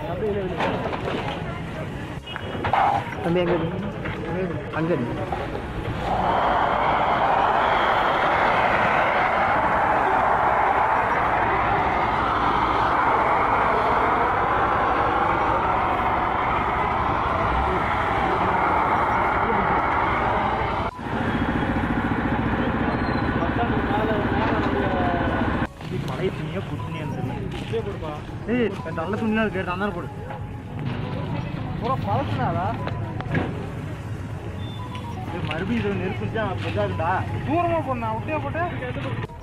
தம்பி எங்க அங்க இருக்கு. பழைய துணியா புது துணியா தெரியல ஏய் நல்ல துணியா இருக்கு அந்த போடு பூரா பழசுனாடா மறுபடியும் இது நெருப்பு தான் பெருசாகுடா தூரமா போடணும் அப்படியே போட்டு